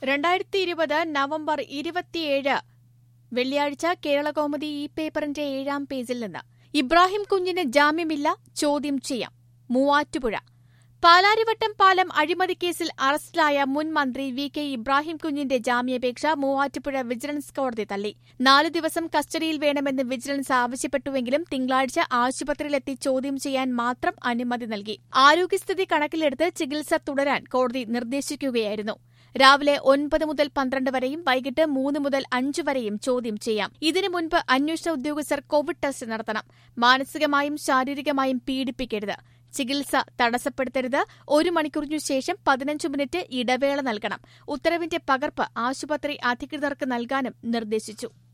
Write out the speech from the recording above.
രണ്ടായിരത്തി ഇരുപത് നവംബർ ഇരുപത്തിയേഴ് വെള്ളിയാഴ്ച കേരളകൗമുദി ഈ പേപ്പറിന്റെ ഏഴാം പേജിൽ നിന്ന് ഇബ്രാഹിം കുഞ്ഞിന് ജാമ്യമില്ല ചോദ്യം ചെയ്യാം മൂവാറ്റുപുഴ പാലാരിവട്ടം പാലം അഴിമതിക്കേസിൽ അറസ്റ്റിലായ മുൻ മന്ത്രി വി കെ ഇബ്രാഹിം കുഞ്ഞിന്റെ ജാമ്യാപേക്ഷ മൂവാറ്റുപുഴ വിജിലൻസ് കോടതി തള്ളി നാലു ദിവസം കസ്റ്റഡിയിൽ വേണമെന്ന് വിജിലൻസ് ആവശ്യപ്പെട്ടുവെങ്കിലും തിങ്കളാഴ്ച ആശുപത്രിയിലെത്തി ചോദ്യം ചെയ്യാൻ മാത്രം അനുമതി നൽകി ആരോഗ്യസ്ഥിതി കണക്കിലെടുത്ത് ചികിത്സ തുടരാൻ കോടതി നിർദ്ദേശിക്കുകയായിരുന്നു രാവിലെ ഒൻപത് മുതൽ പന്ത്രണ്ട് വരെയും വൈകിട്ട് മൂന്ന് മുതൽ അഞ്ച് വരെയും ചോദ്യം ചെയ്യാം ഇതിനു മുൻപ് അന്വേഷണ ഉദ്യോഗസ്ഥർ കോവിഡ് ടെസ്റ്റ് നടത്തണം മാനസികമായും ശാരീരികമായും പീഡിപ്പിക്കരുത് ചികിത്സ തടസ്സപ്പെടുത്തരുത് ഒരു മണിക്കൂറിനു ശേഷം പതിനഞ്ച് മിനിറ്റ് ഇടവേള നൽകണം ഉത്തരവിന്റെ പകർപ്പ് ആശുപത്രി അധികൃതർക്ക് നൽകാനും നിർദ്ദേശിച്ചു